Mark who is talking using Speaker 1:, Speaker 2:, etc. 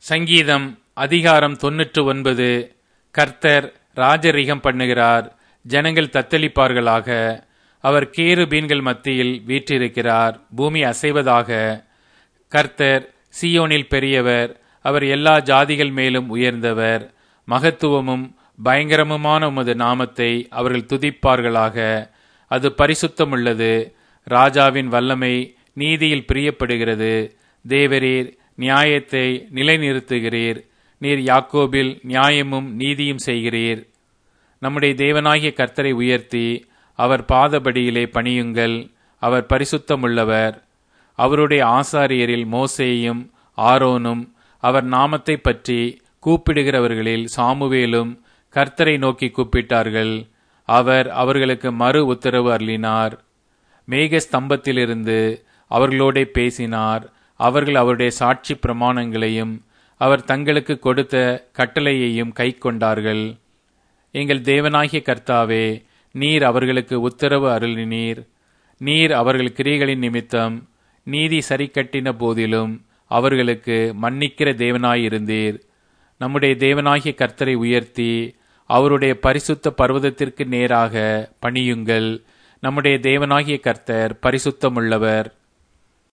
Speaker 1: சங்கீதம் அதிகாரம் தொன்னூற்று ஒன்பது கர்த்தர் ராஜரிகம் பண்ணுகிறார் ஜனங்கள் தத்தளிப்பார்களாக அவர் கேருபீன்கள் மத்தியில் வீற்றிருக்கிறார் பூமி அசைவதாக கர்த்தர் சீயோனில் பெரியவர் அவர் எல்லா ஜாதிகள் மேலும் உயர்ந்தவர் மகத்துவமும் பயங்கரமுமான உமது நாமத்தை அவர்கள் துதிப்பார்களாக அது பரிசுத்தமுள்ளது ராஜாவின் வல்லமை நீதியில் பிரியப்படுகிறது தேவரீர் நியாயத்தை நிலைநிறுத்துகிறீர் நீர் யாக்கோபில் நியாயமும் நீதியும் செய்கிறீர் நம்முடைய தேவனாகிய கர்த்தரை உயர்த்தி அவர் பாதபடியிலே பணியுங்கள் அவர் பரிசுத்தமுள்ளவர் அவருடைய ஆசாரியரில் மோசேயும் ஆரோனும் அவர் நாமத்தை பற்றி கூப்பிடுகிறவர்களில் சாமுவேலும் கர்த்தரை நோக்கி கூப்பிட்டார்கள் அவர் அவர்களுக்கு மறு உத்தரவு அருளினார் மேக ஸ்தம்பத்திலிருந்து அவர்களோட பேசினார் அவர்கள் அவருடைய சாட்சி பிரமாணங்களையும் அவர் தங்களுக்கு கொடுத்த கட்டளையையும் கை கொண்டார்கள் எங்கள் தேவனாகிய கர்த்தாவே நீர் அவர்களுக்கு உத்தரவு அருளினீர் நீர் அவர்கள் கிரிகளின் நிமித்தம் நீதி சரி கட்டின போதிலும் அவர்களுக்கு மன்னிக்கிற தேவனாயிருந்தீர் நம்முடைய தேவனாகிய கர்த்தரை உயர்த்தி அவருடைய பரிசுத்த பர்வதத்திற்கு நேராக பணியுங்கள் நம்முடைய தேவனாகிய கர்த்தர் பரிசுத்தமுள்ளவர்